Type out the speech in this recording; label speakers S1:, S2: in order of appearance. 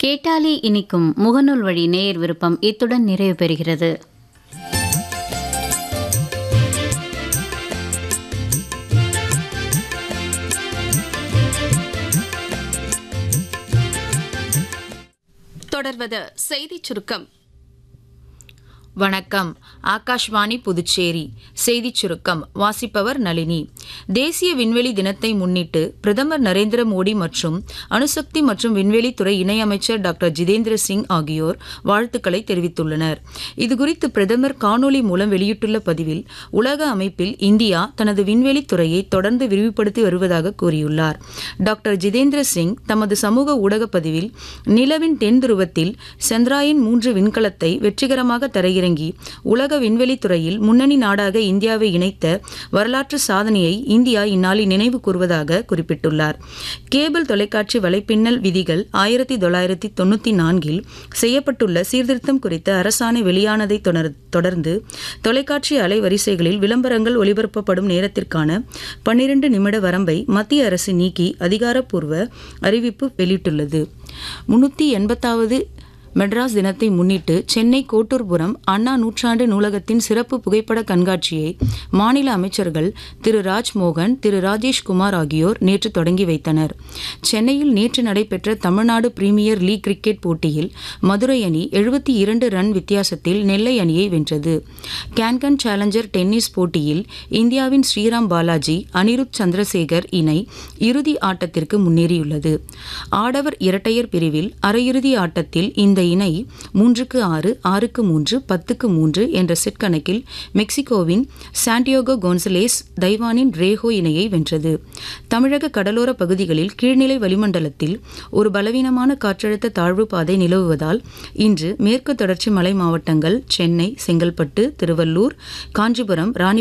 S1: கேட்டாலே இனிக்கும் முகநூல் வழி நேயர் விருப்பம் இத்துடன் நிறைவு பெறுகிறது
S2: தொடர்வது செய்திச் சுருக்கம்
S3: வணக்கம் ஆகாஷ்வாணி புதுச்சேரி செய்திச் சுருக்கம் வாசிப்பவர் நளினி தேசிய விண்வெளி தினத்தை முன்னிட்டு பிரதமர் நரேந்திர மோடி மற்றும் அணுசக்தி மற்றும் விண்வெளித்துறை இணையமைச்சர் டாக்டர் ஜிதேந்திர சிங் ஆகியோர் வாழ்த்துக்களை தெரிவித்துள்ளனர் இதுகுறித்து பிரதமர் காணொலி மூலம் வெளியிட்டுள்ள பதிவில் உலக அமைப்பில் இந்தியா தனது விண்வெளித்துறையை தொடர்ந்து விரிவுபடுத்தி வருவதாக கூறியுள்ளார் டாக்டர் ஜிதேந்திர சிங் தமது சமூக ஊடக பதிவில் நிலவின் தென் துருவத்தில் சந்திராயன் மூன்று விண்கலத்தை வெற்றிகரமாக தரையிறங்கி உலக விண்வெளித்துறையில் முன்னணி நாடாக இந்தியாவை இணைத்த வரலாற்று சாதனையை இந்தியா இந்நாளில் நினைவு கூறுவதாக குறிப்பிட்டுள்ளார் கேபிள் தொலைக்காட்சி வலைப்பின்னல் விதிகள் ஆயிரத்தி தொள்ளாயிரத்தி தொண்ணூற்றி நான்கில் செய்யப்பட்டுள்ள சீர்திருத்தம் குறித்த அரசாணை வெளியானதை தொடர்- தொடர்ந்து தொலைக்காட்சி அலைவரிசைகளில் விளம்பரங்கள் ஒளிபரப்பப்படும் நேரத்திற்கான பன்னிரண்டு நிமிட வரம்பை மத்திய அரசு நீக்கி அதிகாரப்பூர்வ அறிவிப்பு வெளியிட்டுள்ளது முன்னூற்றி எண்பத்தாவது மெட்ராஸ் தினத்தை முன்னிட்டு சென்னை கோட்டூர்புரம் அண்ணா நூற்றாண்டு நூலகத்தின் சிறப்பு புகைப்பட கண்காட்சியை மாநில அமைச்சர்கள் திரு ராஜ்மோகன் திரு ராஜேஷ்குமார் ஆகியோர் நேற்று தொடங்கி வைத்தனர் சென்னையில் நேற்று நடைபெற்ற தமிழ்நாடு பிரீமியர் லீக் கிரிக்கெட் போட்டியில் மதுரை அணி எழுபத்தி இரண்டு ரன் வித்தியாசத்தில் நெல்லை அணியை வென்றது கேன்கன் சேலஞ்சர் டென்னிஸ் போட்டியில் இந்தியாவின் ஸ்ரீராம் பாலாஜி அனிருத் சந்திரசேகர் இணை இறுதி ஆட்டத்திற்கு முன்னேறியுள்ளது ஆடவர் இரட்டையர் பிரிவில் அரையிறுதி ஆட்டத்தில் இந்த இணை மூன்றுக்கு ஆறு ஆறுக்கு மூன்று பத்துக்கு மூன்று என்ற செட் கணக்கில் மெக்சிகோவின் சாண்டியோகோ கோன்சலேஸ் தைவானின் ரேஹோ இணையை வென்றது தமிழக கடலோர பகுதிகளில் கீழ்நிலை வளிமண்டலத்தில் ஒரு பலவீனமான காற்றழுத்த தாழ்வு பாதை நிலவுவதால் இன்று மேற்கு தொடர்ச்சி மலை மாவட்டங்கள் சென்னை செங்கல்பட்டு திருவள்ளூர் காஞ்சிபுரம் ராணி